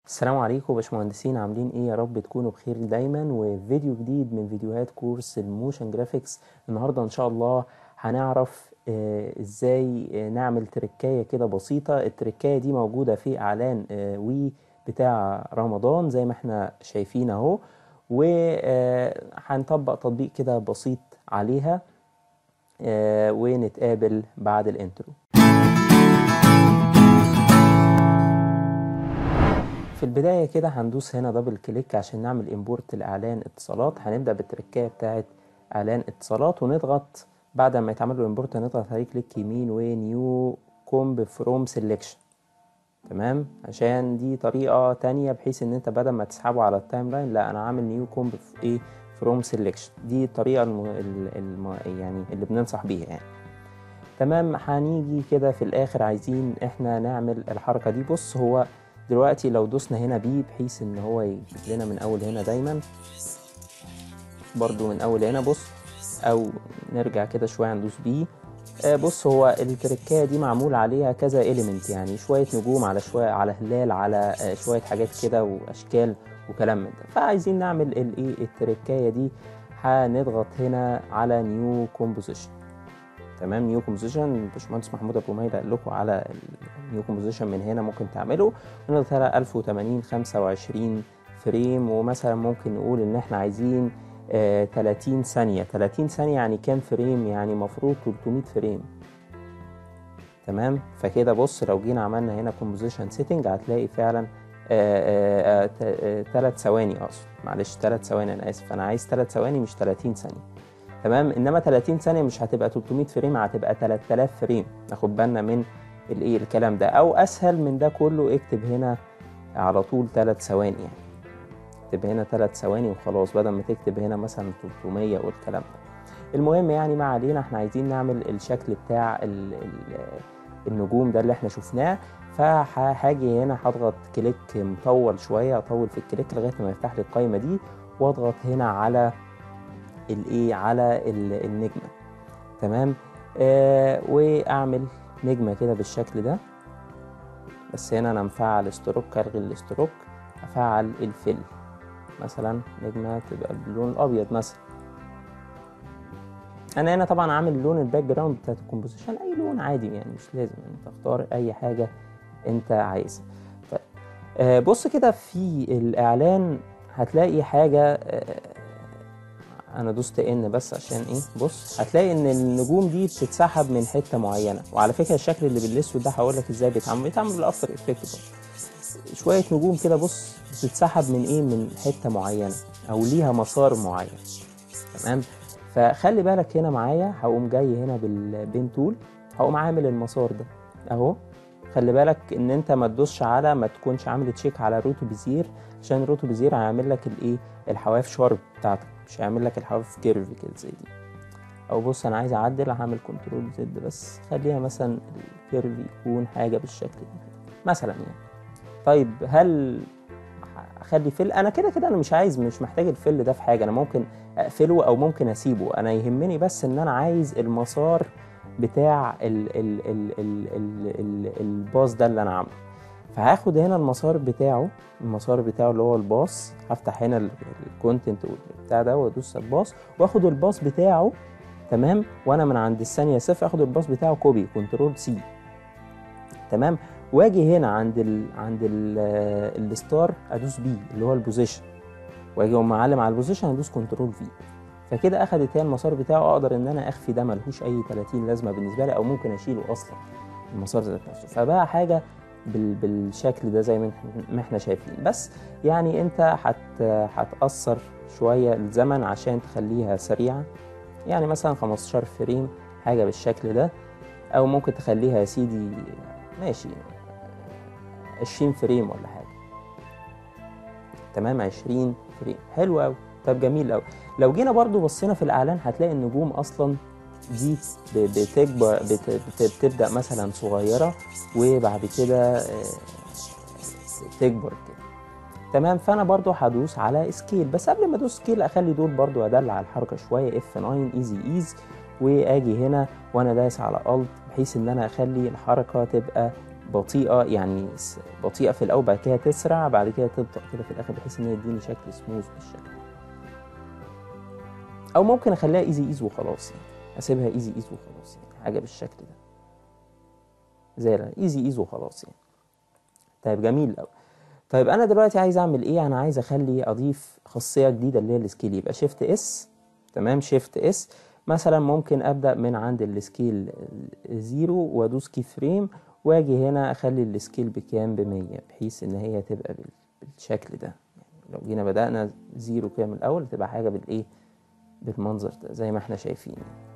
السلام عليكم باشمهندسين عاملين ايه يا رب تكونوا بخير دايما وفيديو جديد من فيديوهات كورس الموشن جرافيكس النهارده ان شاء الله هنعرف آه ازاي آه نعمل تركايه كده بسيطه التركايه دي موجوده في اعلان آه وي بتاع رمضان زي ما احنا شايفين اهو وهنطبق تطبيق كده بسيط عليها آه ونتقابل بعد الانترو في البداية كده هندوس هنا دبل كليك عشان نعمل امبورت لإعلان اتصالات هنبدأ بالتركاية بتاعة إعلان اتصالات ونضغط بعد ما يتعمل له امبورت هنضغط عليه كليك يمين ونيو كومب فروم سيلكشن تمام عشان دي طريقة تانية بحيث ان انت بدل ما تسحبه على التايم لاين لا انا عامل نيو كومب ايه فروم سيلكشن دي الطريقة الم... الم... يعني اللي بننصح بيها يعني تمام هنيجي كده في الاخر عايزين احنا نعمل الحركة دي بص هو دلوقتي لو دوسنا هنا بي بحيث ان هو يجيب لنا من اول هنا دايما برضو من اول هنا بص او نرجع كده شوية ندوس بي آه بص هو التركايه دي معمول عليها كذا اليمنت يعني شويه نجوم على شويه على هلال على آه شويه حاجات كده واشكال وكلام من ده فعايزين نعمل الايه التركايه دي هنضغط هنا على نيو كومبوزيشن تمام نيو كومبوزيشن باشمهندس محمود ابو ميدة قال لكم على النيو كومبوزيشن من هنا ممكن تعمله نضغط على 1080 25 فريم ومثلا ممكن نقول ان احنا عايزين آه 30 ثانية 30 ثانية يعني كام فريم يعني مفروض 300 فريم تمام فكده بص لو جينا عملنا هنا كومبوزيشن سيتنج هتلاقي فعلا ثلاث ثواني اقصد معلش ثلاث ثواني انا اسف انا عايز ثلاث ثواني مش 30 ثانية تمام انما 30 ثانيه مش هتبقى 300 فريم هتبقى 3000 فريم ناخد بالنا من الايه الكلام ده او اسهل من ده كله اكتب هنا على طول 3 ثواني يعني اكتب هنا 3 ثواني وخلاص بدل ما تكتب هنا مثلا 300 والكلام ده المهم يعني ما علينا احنا عايزين نعمل الشكل بتاع ال ال النجوم ده اللي احنا شفناه فهاجي هنا هضغط كليك مطول شويه اطول في الكليك لغايه ما يفتح لي القايمه دي واضغط هنا على الايه على النجمه تمام آه واعمل نجمه كده بالشكل ده بس هنا انا مفعل استروك الغي الاستروك افعل الفل مثلا نجمه تبقى باللون الابيض مثلا انا هنا طبعا عامل لون الباك جراوند بتاعت الكومبوزيشن اي لون عادي يعني مش لازم انت اختار اي حاجه انت عايزها طيب آه بص كده في الاعلان هتلاقي حاجه آه انا دوست ان بس عشان ايه بص هتلاقي ان النجوم دي بتتسحب من حته معينه وعلى فكره الشكل اللي بالاسود ده هقول لك ازاي بيتعمل بيتعمل بالافتر افكت برضه شويه نجوم كده بص بتتسحب من ايه من حته معينه او ليها مسار معين تمام فخلي بالك هنا معايا هقوم جاي هنا بالبين تول هقوم عامل المسار ده اهو خلي بالك ان انت ما تدوسش على ما تكونش عامل تشيك على روتو بيزير عشان روتو بيزير هيعمل لك الايه الحواف شارب بتاعتك مش هيعمل لك الحواف كيرف كده زي دي او بص انا عايز اعدل هعمل كنترول زد بس خليها مثلا الكيرف يكون حاجه بالشكل ده مثلا يعني طيب هل اخلي فل انا كده كده انا مش عايز مش محتاج الفل ده في حاجه انا ممكن اقفله او ممكن اسيبه انا يهمني بس ان انا عايز المسار بتاع ال ال ال ال ال ال الباص ده اللي انا عامله فهاخد هنا المسار بتاعه المسار بتاعه اللي هو الباص هفتح هنا الكونتنت بتاع ده وادوس الباص واخد الباص بتاعه تمام وانا من عند الثانيه صفر اخد الباص بتاعه كوبي كنترول سي تمام واجي هنا عند ال عند ال الستار ادوس بي اللي هو البوزيشن واجي اقوم معلم على البوزيشن ادوس كنترول في فكده اخدت هي المسار بتاعه اقدر ان انا اخفي ده ملهوش اي 30 لازمه بالنسبه لي او ممكن اشيله اصلا المسار ذات نفسه فبقى حاجه بالشكل ده زي ما احنا شايفين بس يعني انت هت هتأثر شوية الزمن عشان تخليها سريعة يعني مثلا 15 فريم حاجة بالشكل ده او ممكن تخليها يا سيدي ماشي 20 فريم ولا حاجة تمام 20 فريم حلو قوي طب جميل قوي لو جينا برضو بصينا في الاعلان هتلاقي النجوم اصلا دي بتكبر بتبدا مثلا صغيره وبعد كده تكبر كده تمام فانا برضو هدوس على سكيل بس قبل ما ادوس سكيل اخلي دول برضو ادلع الحركه شويه اف 9 ايزي ايز واجي هنا وانا دايس على الت بحيث ان انا اخلي الحركه تبقى بطيئه يعني س- بطيئه في الاول بعد كده تسرع بعد كده تبطأ كده في الاخر بحيث ان هي تديني شكل سموث بالشكل او ممكن اخليها ايزي ايز وخلاص يعني اسيبها ايزي ايز وخلاص يعني حاجه بالشكل ده زي ايزي ايز وخلاص يعني طيب جميل قوي طيب انا دلوقتي عايز اعمل ايه انا عايز اخلي اضيف خاصيه جديده اللي هي السكيل يبقى شيفت اس تمام شيفت اس مثلا ممكن ابدا من عند السكيل زيرو وادوس كي فريم واجي هنا اخلي السكيل بكام ب 100 بحيث ان هي تبقى بال- بالشكل ده يعني لو جينا بدانا زيرو كده من الاول تبقى حاجه بالايه بالمنظر ده زي ما احنا شايفين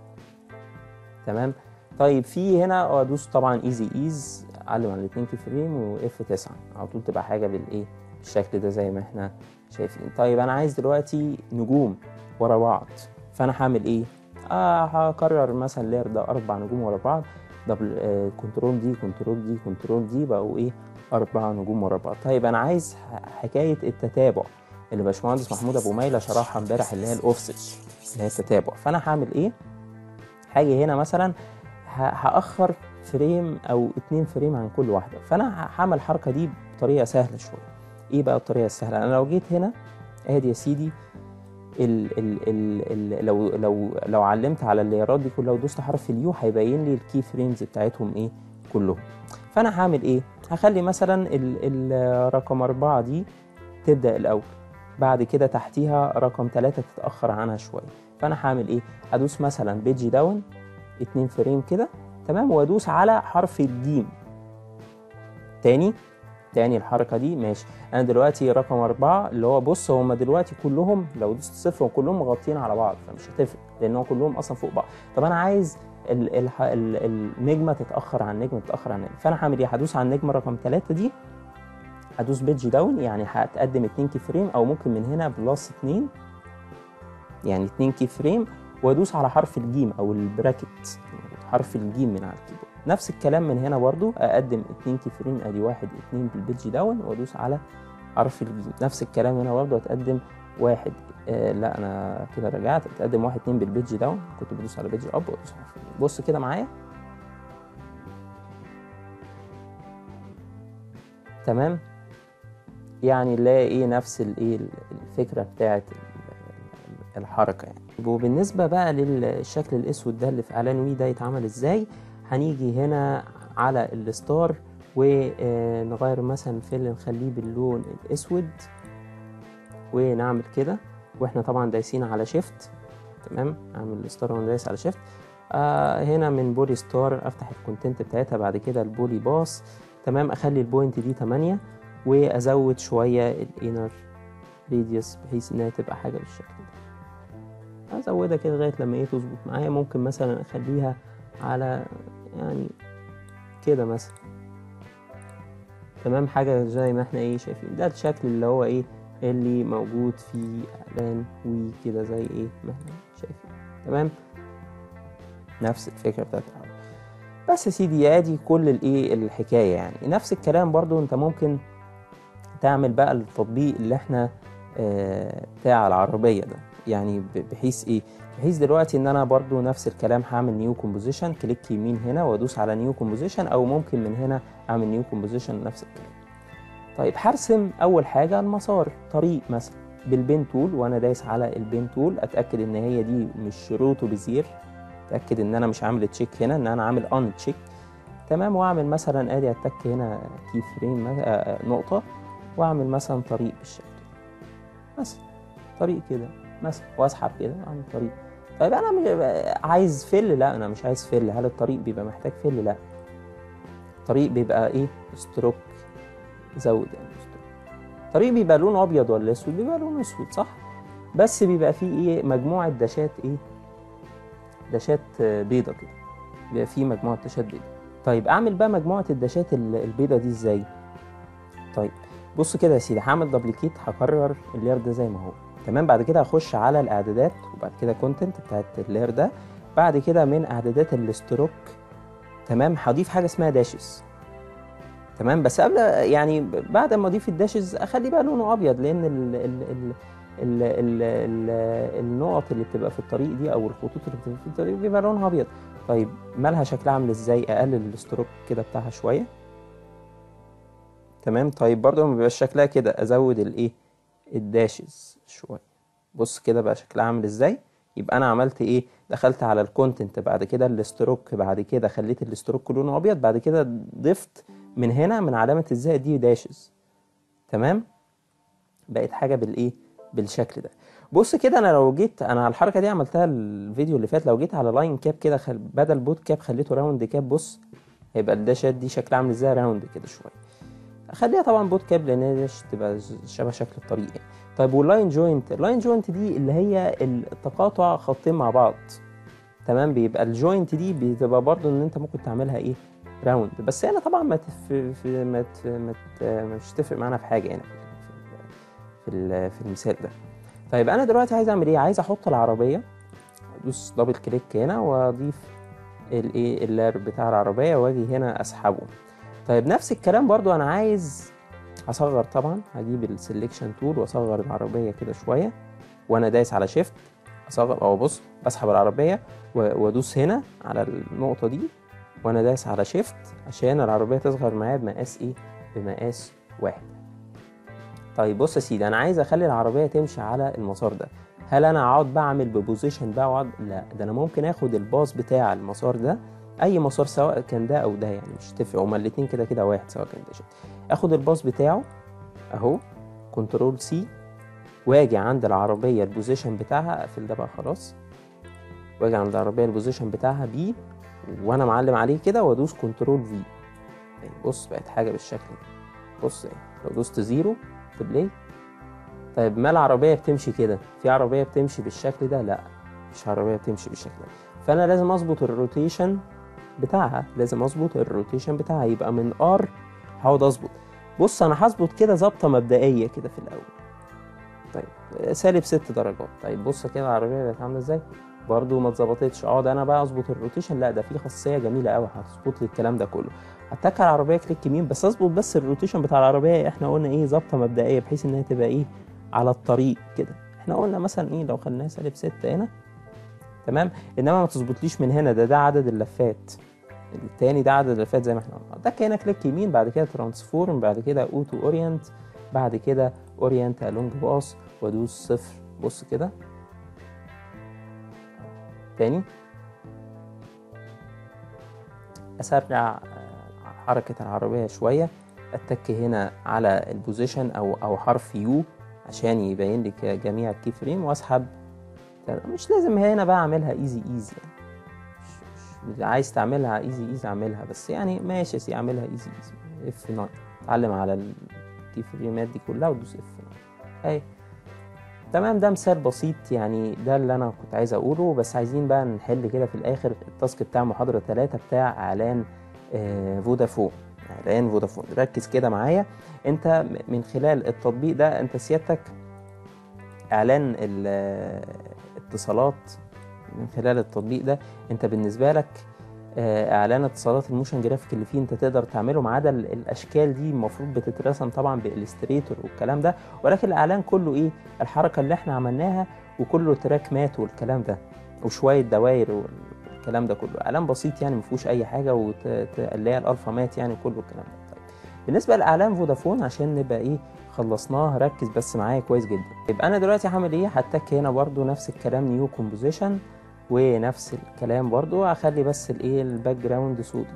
تمام طيب في هنا ادوس طبعا ايزي ايز اعلم على الاثنين كي فريم واف 9 على طول تبقى حاجه بالايه بالشكل ده زي ما احنا شايفين طيب انا عايز دلوقتي نجوم ورا بعض فانا هعمل ايه اه هكرر مثلا لير ده اربع نجوم ورا بعض دبل آه كنترول دي كنترول دي كنترول دي بقوا ايه اربع نجوم ورا بعض طيب انا عايز ح- حكايه التتابع اللي باشمهندس محمود ابو ميله شرحها امبارح اللي هي الاوفست اللي هي التتابع فانا هعمل ايه هاجي هنا مثلا ه- هاخر فريم او اتنين فريم عن كل واحده فانا ه- هعمل الحركه دي بطريقه سهله شويه ايه بقى الطريقه السهله انا لو جيت هنا ادي يا سيدي ال ال ال ال لو لو لو علمت على الليرات دي كلها ودوست حرف اليو هيبين لي الكي فريمز بتاعتهم ايه كلهم فانا هعمل ايه هخلي مثلا ال- ال- رقم أربعة دي تبدأ الأول بعد كده تحتيها رقم ثلاثة تتأخر عنها شوية فأنا هعمل إيه؟ هدوس مثلا بيجي داون اتنين فريم كده تمام وادوس على حرف الجيم تاني تاني الحركة دي ماشي أنا دلوقتي رقم أربعة اللي هو بص هما دلوقتي كلهم لو دوست صفر كلهم مغطين على بعض فمش هتفرق لأن هو كلهم أصلا فوق بعض طب أنا عايز ال ال ال النجمة تتأخر عن نجمة تتأخر عن نجمة فأنا هعمل إيه؟ هدوس على النجمة رقم ثلاثة دي هدوس بيدج داون يعني هتقدم 2 كي فريم او ممكن من هنا بلس 2 يعني 2 كي فريم وادوس على حرف الجيم او البراكت حرف الجيم من على الكيبورد نفس الكلام من هنا برضو اقدم 2 كي فريم ادي واحد اتنين بالبيدج داون وادوس على حرف الجيم نفس الكلام هنا برضو هتقدم واحد آه لا انا كده رجعت اتقدم واحد اتنين بالبيدج داون كنت بدوس على بيدج اب وادوس على حرف الجيم بص كده معايا تمام يعني نلاقي ايه نفس الايه الفكره بتاعت ال- الحركه يعني وبالنسبه بقى للشكل الاسود ده اللي في اعلان وي ده يتعمل ازاي هنيجي هنا على الستار ونغير مثلا الفيل نخليه باللون الاسود ونعمل كده واحنا طبعا دايسين على شيفت تمام اعمل الستار وانا دايس على شيفت آه هنا من بولي ستار افتح الكونتنت بتاعتها بعد كده البولي باص تمام اخلي البوينت دي 8 وازود شويه الانر ريديوس بحيث انها تبقى حاجه بالشكل ده ازودها كده لغايه لما ايه تظبط معايا ممكن مثلا اخليها على يعني كده مثلا تمام حاجه زي ما احنا ايه شايفين ده الشكل اللي هو ايه اللي موجود في اعلان وي كده زي ايه ما احنا شايفين تمام نفس الفكره بتاعت الأول. بس يا سيدي ادي كل الايه الحكايه يعني نفس الكلام برضو انت ممكن تعمل بقى التطبيق اللي احنا آه بتاع العربيه ده يعني ب- بحيث ايه بحيث دلوقتي ان انا برضو نفس الكلام هعمل نيو كومبوزيشن كليك يمين هنا وادوس على نيو كومبوزيشن او ممكن من هنا اعمل نيو كومبوزيشن نفس الكلام طيب هرسم اول حاجه المسار طريق مثلا بالبين تول وانا دايس على البين تول اتاكد ان هي دي مش روتو بزير اتاكد ان انا مش عامل تشيك هنا ان انا عامل ان تشيك تمام واعمل مثلا ادي اتك هنا كي فريم مث- آه، آه، نقطه واعمل مثلا طريق بالشكل ده مثلا طريق كده مثلا واسحب كده اعمل طريق طيب انا مش عايز فل لا انا مش عايز فل هل الطريق بيبقى محتاج فل لا الطريق بيبقى ايه ستروك زود يعني ستروك الطريق بيبقى لونه ابيض ولا اسود بيبقى لونه اسود صح بس بيبقى فيه ايه مجموعه داشات ايه داشات آه، بيضه كده بيبقى فيه مجموعه داشات بيضه طيب اعمل بقى مجموعه الداشات ال- البيضه دي ازاي طيب بص كده يا سيدي هعمل دبليكيت هكرر اللير ده زي ما هو تمام بعد كده هخش على الاعدادات وبعد كده كونتنت بتاعت اللير ده بعد كده من اعدادات الاستروك تمام هضيف حاجه اسمها داشز تمام بس قبل يعني بعد ما اضيف الداشز اخلي بقى لونه ابيض لان ال ال ال ال ال ال النقط اللي بتبقى في الطريق دي او الخطوط اللي بتبقى في الطريق بيبقى لونها ابيض طيب مالها شكلها عامل ازاي اقلل الاستروك كده بتاعها شويه تمام طيب برضو ما بيبقاش شكلها كده ازود الايه الداشز شويه بص كده بقى شكلها عامل ازاي يبقى انا عملت ايه دخلت على الكونتنت بعد كده الاستروك بعد كده خليت الاستروك لونه ابيض بعد كده ضفت من هنا من علامه الزائد دي داشز تمام بقت حاجه بالايه بالشكل ده بص كده انا لو جيت انا على الحركه دي عملتها الفيديو اللي فات لو جيت على لاين كاب كده خل... بدل بوت كاب خليته راوند كاب بص هيبقى الداشات دي شكلها عامل ازاي راوند كده شويه اخليها طبعا بوت كاب لان هي دي تبقى شبه شكل الطريق يعني. طيب واللاين جوينت اللاين جوينت دي اللي هي التقاطع خطين مع بعض تمام بيبقى الجوينت دي بتبقى برضو ان انت ممكن تعملها ايه راوند بس انا طبعا ما تف... في ما ت... ما ت... مش تفرق معانا في حاجه يعني في ال... في المثال ده طيب انا دلوقتي عايز اعمل ايه عايز احط العربيه ادوس دبل كليك هنا واضيف الايه اللير بتاع العربيه واجي هنا اسحبه طيب نفس الكلام برضو انا عايز هصغر طبعا هجيب السلكشن تول واصغر العربيه كده شويه وانا دايس على شيفت اصغر او بص بسحب العربيه وادوس هنا على النقطه دي وانا دايس على شيفت عشان العربيه تصغر معايا بمقاس ايه بمقاس واحد طيب بص يا سيدي انا عايز اخلي العربيه تمشي على المسار ده هل انا اقعد بعمل ببوزيشن بقى واقعد لا ده انا ممكن اخد الباص بتاع المسار ده اي مسار سواء كان ده او ده يعني مش تفرق هما الاتنين كده كده واحد سواء كان ده شيء اخد الباص بتاعه اهو كنترول سي واجي عند العربيه البوزيشن بتاعها اقفل ده بقى خلاص واجي عند العربيه البوزيشن بتاعها بي وانا معلم عليه كده وادوس كنترول في بص بقت حاجه بالشكل ده بص لو دوست زيرو بلاي طيب ما العربيه بتمشي كده في عربيه بتمشي بالشكل ده لا مش عربيه بتمشي بالشكل ده فانا لازم اظبط الروتيشن بتاعها لازم اظبط الروتيشن بتاعها يبقى من ار هقعد اظبط بص انا هظبط كده ظبطه مبدئيه كده في الاول طيب سالب ست درجات طيب بص كده العربيه بقت عامله ازاي برضو ما اتظبطتش اقعد انا بقى اظبط الروتيشن لا ده في خاصيه جميله قوي هتظبط لي الكلام ده كله هتك على العربيه كليك يمين بس اظبط بس الروتيشن بتاع العربيه احنا قلنا ايه ظبطه مبدئيه بحيث انها تبقى ايه على الطريق كده احنا قلنا مثلا ايه لو خليناها سالب ستة هنا تمام انما ما تظبطليش من هنا ده ده عدد اللفات التاني ده عدد اللفات زي ما احنا قلنا ده هنا كليك يمين بعد كده ترانسفورم بعد كده اوتو اورينت بعد كده اورينت الونج باص وادوس صفر بص كده تاني اسرع حركة العربية شوية اتك هنا على البوزيشن او او حرف يو عشان يبين لك جميع الكي فريم واسحب مش لازم هنا بقى اعملها ايزي ايزي يعني مش, مش عايز تعملها ايزي ايزي اعملها بس يعني ماشي سي اعملها ايزي ايزي اف 9 اتعلم على الكي فريمات دي كلها وتدوس اف 9 اهي تمام ده مثال بسيط يعني ده اللي انا كنت عايز اقوله بس عايزين بقى نحل كده في الاخر التاسك بتاع محاضرة 3 بتاع اعلان آه فودافون اعلان فودافون ركز كده معايا انت من خلال التطبيق ده انت سيادتك اعلان الاتصالات من خلال التطبيق ده انت بالنسبه لك اعلان اتصالات الموشن جرافيك اللي فيه انت تقدر تعمله ما عدا الاشكال دي المفروض بتترسم طبعا بالستريتور والكلام ده ولكن الاعلان كله ايه الحركه اللي احنا عملناها وكله تراك مات والكلام ده وشويه دوائر والكلام ده كله اعلان بسيط يعني ما فيهوش اي حاجه واللي هي الالفا مات يعني كله الكلام ده طيب بالنسبه لاعلان فودافون عشان نبقى ايه خلصناه ركز بس معايا كويس جدا يبقى انا دلوقتي هعمل ايه هتك هنا برضو نفس الكلام نيو كومبوزيشن ونفس الكلام برضو هخلي بس الايه الباك جراوند سودا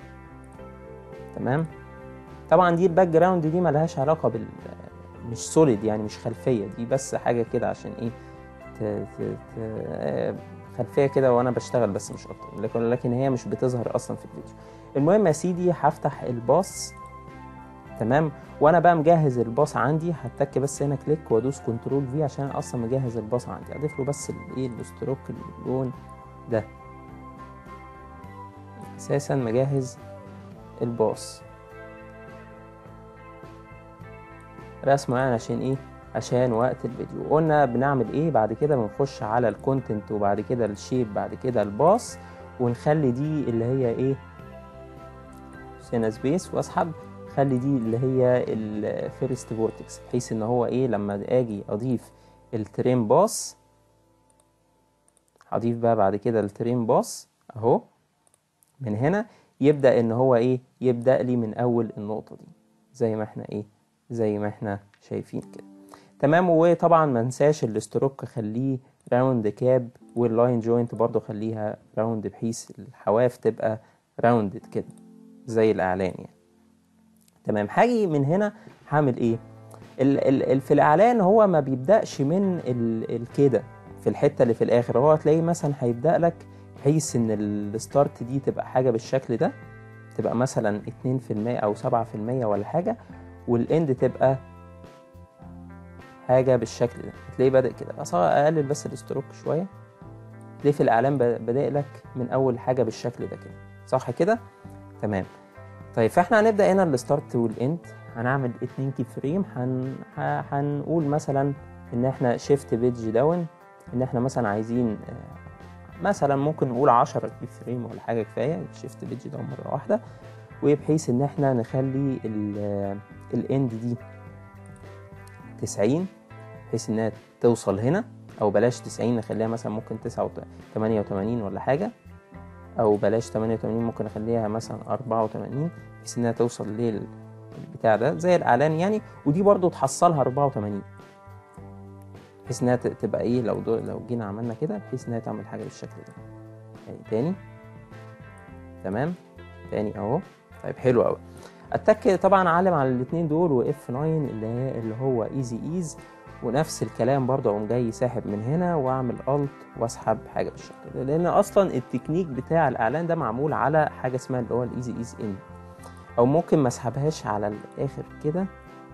تمام طبعا دي الباك جراوند دي ملهاش علاقه بال مش سوليد يعني مش خلفيه دي بس حاجه كده عشان ايه ت... ت... ت... خلفيه كده وانا بشتغل بس مش اكتر لكن لكن هي مش بتظهر اصلا في الفيديو المهم يا سيدي هفتح الباص تمام وانا بقى مجهز الباص عندي هتك بس هنا كليك وادوس كنترول في عشان اصلا مجهز الباص عندي اضيف له بس الايه الاستروك اللون ده اساسا مجهز الباص رسمه يعني عشان ايه عشان وقت الفيديو قلنا بنعمل ايه بعد كده بنخش على الكونتنت وبعد كده الشيب بعد كده الباص ونخلي دي اللي هي ايه هنا سبيس واسحب خلي دي اللي هي الفيرست فورتكس بحيث ان هو ايه لما اجي اضيف الترين باص هضيف بقى بعد كده الترين باص اهو من هنا يبدا ان هو ايه يبدا لي من اول النقطه دي زي ما احنا ايه زي ما احنا شايفين كده تمام وطبعا ما ننساش الاستروك خليه راوند كاب واللاين جوينت برضو خليها راوند بحيث الحواف تبقى راوندد كده زي الاعلان يعني تمام هاجي من هنا هعمل ايه ال ال ال في الاعلان هو ما بيبداش من ال الكده في الحته اللي في الاخر هو هتلاقيه مثلا هيبدا لك بحيث ان الستارت دي تبقى حاجه بالشكل ده تبقى مثلا 2% او 7% ولا حاجه والاند تبقى حاجه بالشكل ده هتلاقيه بادئ كده أص- اقلل بس الستروك شويه تلاقيه في الاعلان ب- بادئ لك من اول حاجه بالشكل ده كده صح كده تمام طيب فاحنا هنبدا هنا الستارت والاند هنعمل اتنين كي فريم هن... ه- هنقول مثلا ان احنا شيفت بيدج داون ان احنا مثلا عايزين آه، مثلا ممكن نقول 10 كي فريم ولا حاجه كفايه شيفت بيدج داون مره واحده وبحيث ان احنا نخلي الاند دي 90 بحيث انها توصل هنا او بلاش 90 نخليها مثلا ممكن 88 ولا حاجه او بلاش 88 ممكن اخليها مثلا 84 بحيث انها توصل للبتاع ده زي الاعلان يعني ودي برضو تحصلها 84 بحيث انها ت- تبقى ايه لو دو لو جينا عملنا كده بحيث انها تعمل حاجه بالشكل ده يعني تاني تمام تاني اهو طيب حلو قوي اتك طبعا علم على الاثنين دول واف 9 اللي هي اللي هو ايزي ايز ونفس الكلام برضه اقوم جاي ساحب من هنا واعمل الت واسحب حاجه بالشكل ده لان اصلا التكنيك بتاع الاعلان ده معمول على حاجه اسمها اللي هو الايزي ايز ان او ممكن ما اسحبهاش على الاخر كده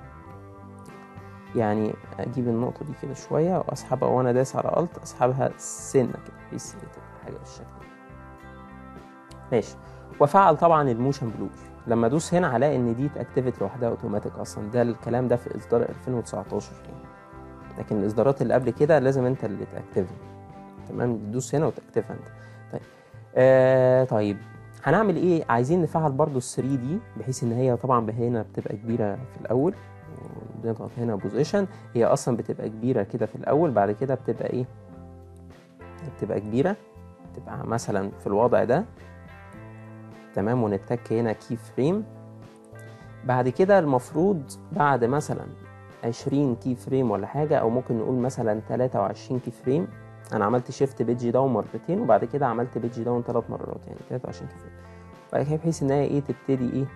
يعني اجيب النقطه دي كده شويه واسحبها وانا داس على الت اسحبها سنه كده بحيث تبقى حاجه بالشكل ده ماشي وافعل طبعا الموشن بلور لما ادوس هنا هلاقي ان دي اتاكتيفت لوحدها اوتوماتيك اصلا ده الكلام ده في اصدار 2019 يعني لكن الاصدارات اللي قبل كده لازم انت اللي تاكتفها تمام تدوس هنا وتاكتفها انت طيب آه طيب هنعمل ايه عايزين نفعل برضو ال 3 دي بحيث ان هي طبعا هنا بتبقى كبيره في الاول ونضغط هنا بوزيشن هي اصلا بتبقى كبيره كده في الاول بعد كده بتبقى ايه بتبقى كبيره تبقى مثلا في الوضع ده تمام ونتك هنا كي فريم بعد كده المفروض بعد مثلا 20 كي فريم ولا حاجة أو ممكن نقول مثلا 23 كي فريم أنا عملت شيفت بيج داون مرتين وبعد كده عملت بيج داون ثلاث مرات يعني 23 كي فريم بعد كده بحيث إن هي إيه تبتدي إيه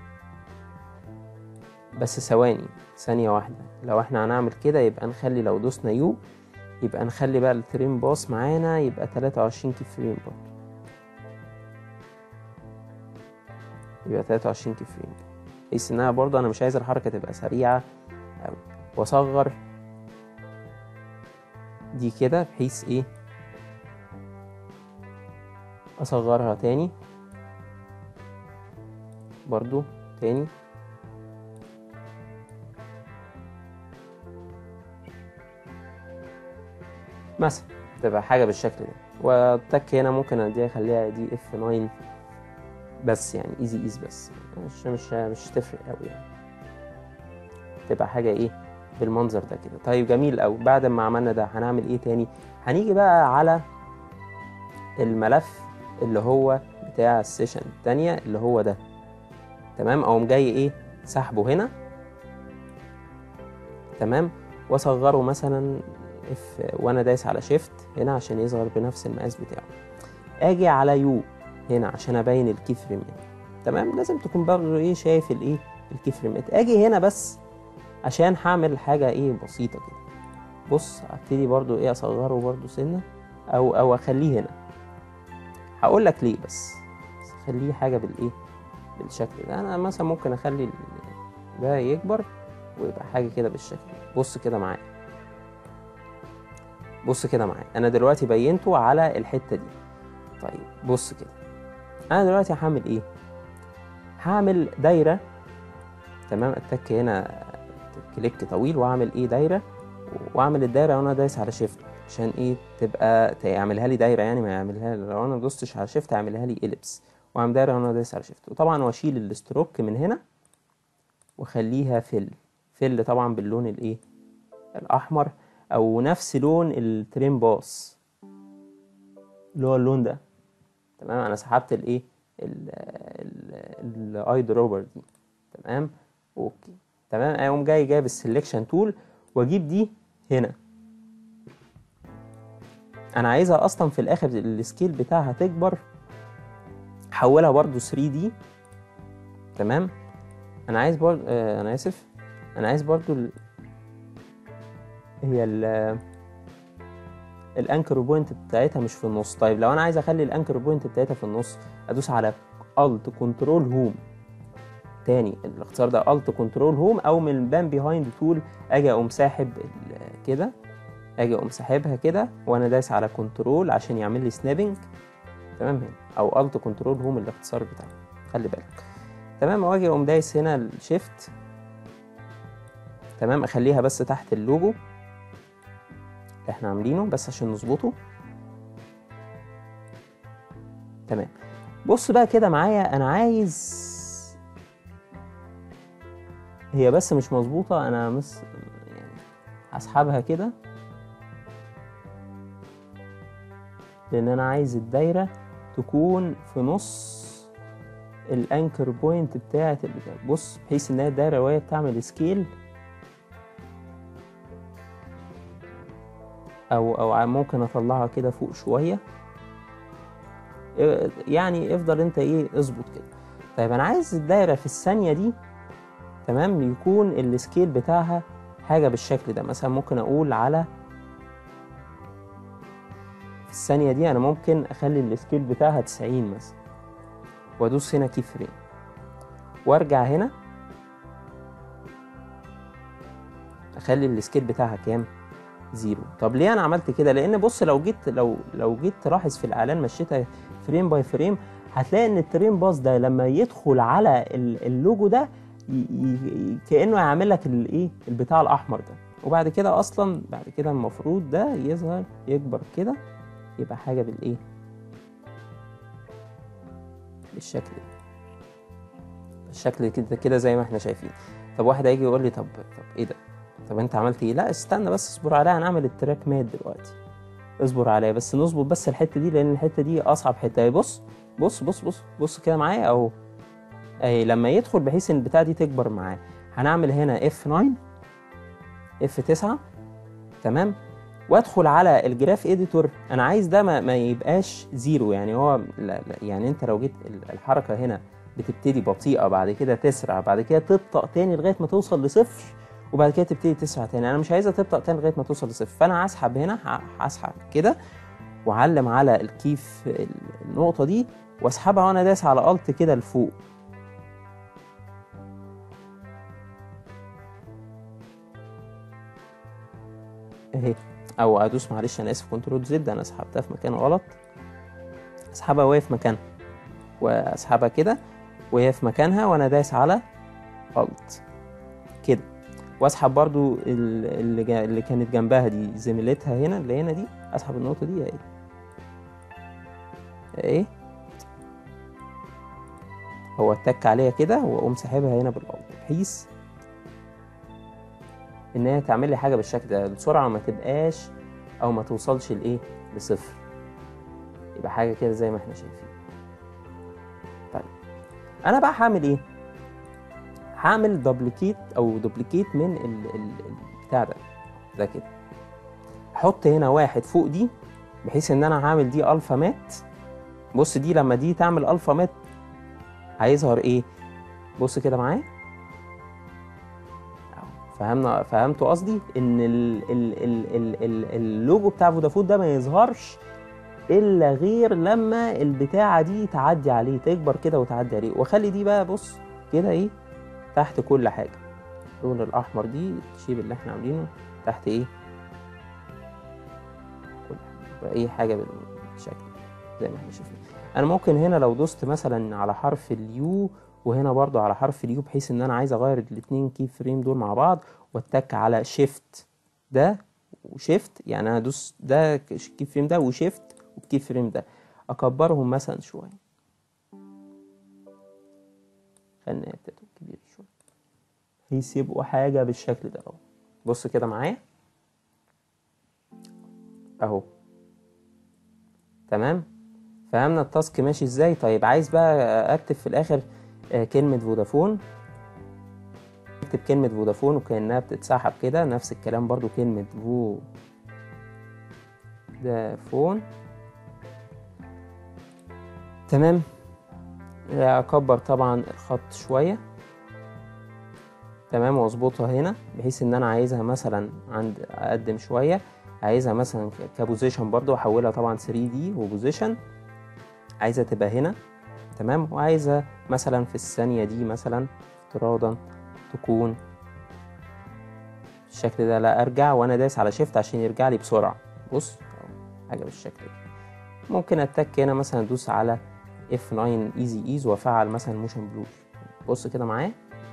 بس ثواني ثانية واحدة لو إحنا هنعمل كده يبقى نخلي لو دوسنا يو يبقى نخلي بقى التريم باص معانا يبقى 23 كي فريم برضه يبقى 23 كي فريم بحيث انها برضه انا مش عايز الحركه تبقى سريعه أوي واصغر دي كده بحيث ايه اصغرها تاني برضو تاني مثلا تبقى حاجة بالشكل ده والتك هنا ممكن اديها اخليها دي اف 9 بس يعني ايزي ايز بس مش مش مش تفرق قوي يعني تبقى حاجة ايه بالمنظر ده كده طيب جميل قوي بعد ما عملنا ده هنعمل ايه تاني هنيجي بقى على الملف اللي هو بتاع السيشن التانية اللي هو ده تمام اقوم جاي ايه سحبه هنا تمام واصغره مثلا اف وانا دايس على شيفت هنا عشان يصغر بنفس المقاس بتاعه اجي على يو هنا عشان ابين الكي فريم هنا تمام لازم تكون برضه ايه شايف الايه الكي فريمات اجي هنا بس عشان هعمل حاجه ايه بسيطه كده بص ابتدي برضو ايه اصغره برضو سنه او او اخليه هنا هقول لك ليه بس بس خليه حاجه بالايه بالشكل ده انا مثلا ممكن اخلي ال- ده يكبر ويبقى حاجه كده بالشكل ده بص كده معايا بص كده معايا انا دلوقتي بينته على الحته دي طيب بص كده انا دلوقتي هعمل ايه هعمل دايره تمام اتك هنا كليك طويل واعمل ايه دايره واعمل الدايره وانا دايس على شيفت عشان ايه تبقى تعملها لي دايره يعني ما يعملها لو انا دوستش على شيفت هيعملها لي اليبس واعمل دايره وانا دايس على شيفت وطبعا واشيل الاستروك من هنا واخليها فل فل طبعا باللون الايه الاحمر او نفس لون الترين باص اللي هو اللون ده تمام انا سحبت الايه الاي دروبر دي تمام اوكي تمام اقوم جاي جايب السلكشن تول واجيب دي هنا انا عايزها اصلا في الاخر السكيل بتاعها تكبر حولها برضو 3 دي تمام انا عايز برضو آه انا اسف انا عايز برضو ال... هي ال الانكر بوينت بتاعتها مش في النص طيب لو انا عايز اخلي الانكر بوينت بتاعتها في النص ادوس على الت كنترول هوم تاني الاختصار ده الت كنترول هوم او من بان بيهايند تول اجي اقوم ساحب ال- كده اجي اقوم ساحبها كده وانا دايس على كنترول عشان يعمل لي سنابنج تمام هنا او الت كنترول هوم الاختصار بتاعه خلي بالك تمام واجي اقوم دايس هنا الشيفت تمام اخليها بس تحت اللوجو اللي احنا عاملينه بس عشان نظبطه تمام بص بقى كده معايا انا عايز هي بس مش مظبوطة انا مس يعني هسحبها كده لان انا عايز الدايرة تكون في نص الانكر بوينت بتاعت البتاع بص بحيث ان هي الدايرة وهي بتعمل سكيل او او ممكن اطلعها كده فوق شويه إيه، يعني افضل انت ايه اظبط كده طيب انا عايز الدايره في الثانيه دي تمام يكون السكيل بتاعها حاجه بالشكل ده مثلا ممكن اقول على في الثانيه دي انا ممكن اخلي السكيل بتاعها 90 مثلا وادوس هنا كي فريم وارجع هنا اخلي السكيل بتاعها كام زيرو طب ليه انا عملت كده لان بص لو جيت لو لو جيت تلاحظ في الاعلان مشيتها فريم باي فريم هتلاقي ان الترين باص ده لما يدخل على ال- اللوجو ده ي- ي- كانه هيعمل لك الايه البتاع الاحمر ده وبعد كده اصلا بعد كده المفروض ده يظهر يكبر كده يبقى حاجه بالايه بالشكل ده بالشكل كده كده زي ما احنا شايفين طب واحد هيجي يقول لي طب طب ايه ده طب انت عملت ايه لا استنى بس اصبر عليا هنعمل التراك مات دلوقتي اصبر عليا بس نظبط بس الحته دي لان الحته دي اصعب حته اهي بص بص بص بص بص كده معايا اهو اهي لما يدخل بحيث ان البتاعه دي تكبر معاه هنعمل هنا اف 9 اف 9 تمام وادخل على الجراف اديتور انا عايز ده ما, ما يبقاش زيرو يعني هو لا لا يعني انت لو جيت ال- الحركه هنا بتبتدي بطيئه بعد كده تسرع بعد كده تبطأ تاني لغايه ما توصل لصفر وبعد كده تبتدي تسرع تاني انا مش عايزها تبطأ تاني لغايه ما توصل لصفر فانا هسحب هنا ه- هسحب كده واعلم على الكيف ال- النقطه دي واسحبها وانا دايس على الت كده لفوق اهي او ادوس معلش انا اسف كنترول زد انا سحبتها في مكان غلط اسحبها وهي في مكانها واسحبها كده وهي في مكانها وانا دايس على الت كده واسحب برضو ال- اللي, جا- اللي كانت جنبها دي زميلتها هنا اللي هنا دي اسحب النقطة دي اهي ايه هو اتك عليها كده واقوم ساحبها هنا بالارض بحيث ان هي تعمل لي حاجه بالشكل ده السرعه ما تبقاش او ما توصلش لايه لصفر يبقى حاجه كده زي ما احنا شايفين طيب انا بقى هعمل ايه هعمل دوبليكيت او دوبليكيت من ال ال البتاع ده ده كده احط هنا واحد فوق دي بحيث ان انا هعمل دي الفا مات بص دي لما دي تعمل الفا مات هيظهر ايه بص كده معايا أهو. فهمنا فهمتوا قصدي ان ال ال ال ال ال اللوجو بتاع فودافون ده ما يظهرش الا غير لما البتاعه دي تعدي عليه تكبر كده وتعدي عليه واخلي دي بقى بص كده ايه تحت كل حاجه اللون الاحمر دي الشيب اللي احنا عاملينه تحت ايه كل حاجه يبقى ايه حاجه بالشكل زي ما احنا شايفين انا ممكن هنا لو دوست مثلا على حرف اليو وهنا برضو على حرف اليو بحيث ان انا عايز اغير الاتنين كي فريم دول مع بعض واتك على شيفت ده وشيفت يعني انا ادوس ده كي فريم ده وشيفت والكي فريم ده اكبرهم مثلا شويه خلينا يبتدوا كبير شويه بحيث يبقوا حاجه بالشكل ده اهو بص كده معايا اهو تمام فهمنا التاسك ماشي ازاي طيب عايز بقى اكتب في الاخر آه، كلمة فودافون بكتب كلمة فودافون وكأنها بتتسحب كده نفس الكلام برضو كلمة فو ده فون تمام اكبر طبعا الخط شوية تمام واظبطها هنا بحيث ان انا عايزها مثلا عند اقدم شوية عايزها مثلا كبوزيشن برضو احولها طبعا 3 دي وبوزيشن عايزها تبقى هنا تمام وعايزة مثلا في الثانية دي مثلا افتراضا تكون بالشكل ده لا ارجع وانا دايس على شيفت عشان يرجع لي بسرعة بص حاجة بالشكل ده ممكن اتك هنا مثلا ادوس على F9 ايزي ايز وافعل مثلا موشن بلور بص كده معايا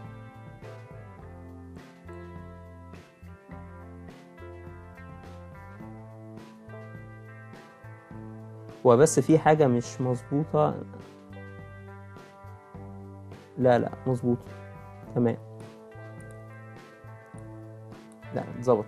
هو بس في حاجة مش مظبوطة لا لا مظبوطة تمام لا اتظبطت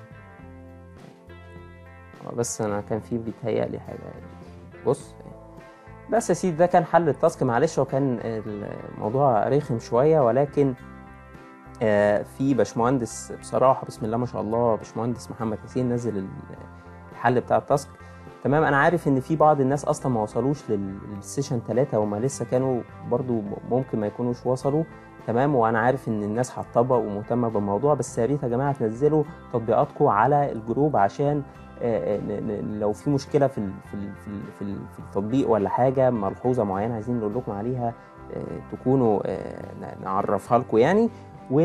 بس انا كان في بيتهيألي حاجة بص بس يا سيدي ده كان حل التاسك معلش هو كان الموضوع رخم شوية ولكن آه في باشمهندس بصراحة بسم الله ما شاء الله باشمهندس محمد حسين نزل الحل بتاع التاسك تمام انا عارف ان في بعض الناس اصلا ما وصلوش للسيشن 3 وما لسه كانوا برضو ممكن ما يكونوش وصلوا تمام وانا عارف ان الناس هتطبق ومهتمه بالموضوع بس يا ريت يا جماعه تنزلوا تطبيقاتكم على الجروب عشان لو في مشكله في في في في التطبيق ولا حاجه ملحوظه معينه عايزين نقول لكم عليها تكونوا نعرفها لكم يعني و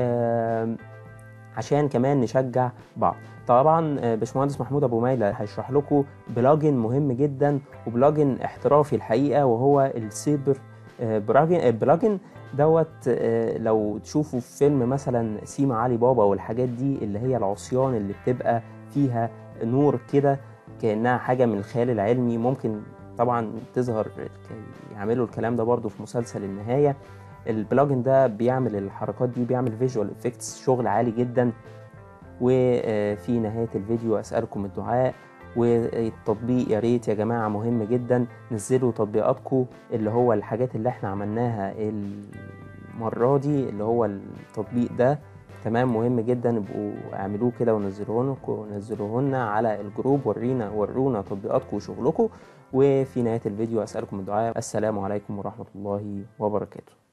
عشان كمان نشجع بعض طبعا باشمهندس محمود ابو مايله هيشرح لكم بلجن مهم جدا وبلجن احترافي الحقيقه وهو السيبر بلجن دوت لو تشوفوا في فيلم مثلا سيما علي بابا والحاجات دي اللي هي العصيان اللي بتبقى فيها نور كده كانها حاجه من الخيال العلمي ممكن طبعا تظهر يعملوا الكلام ده برضو في مسلسل النهايه البلجن ده بيعمل الحركات دي وبيعمل فيجوال افكتس شغل عالي جدا وفي نهايه الفيديو اسالكم الدعاء والتطبيق يا ريت يا جماعه مهم جدا نزلوا تطبيقاتكم اللي هو الحاجات اللي احنا عملناها المره دي اللي هو التطبيق ده تمام مهم جدا ابقوا اعملوه كده ونزلوه ونزلوه لنا على الجروب ورينا ورونا تطبيقاتكم وشغلكم وفي نهايه الفيديو اسالكم الدعاء السلام عليكم ورحمه الله وبركاته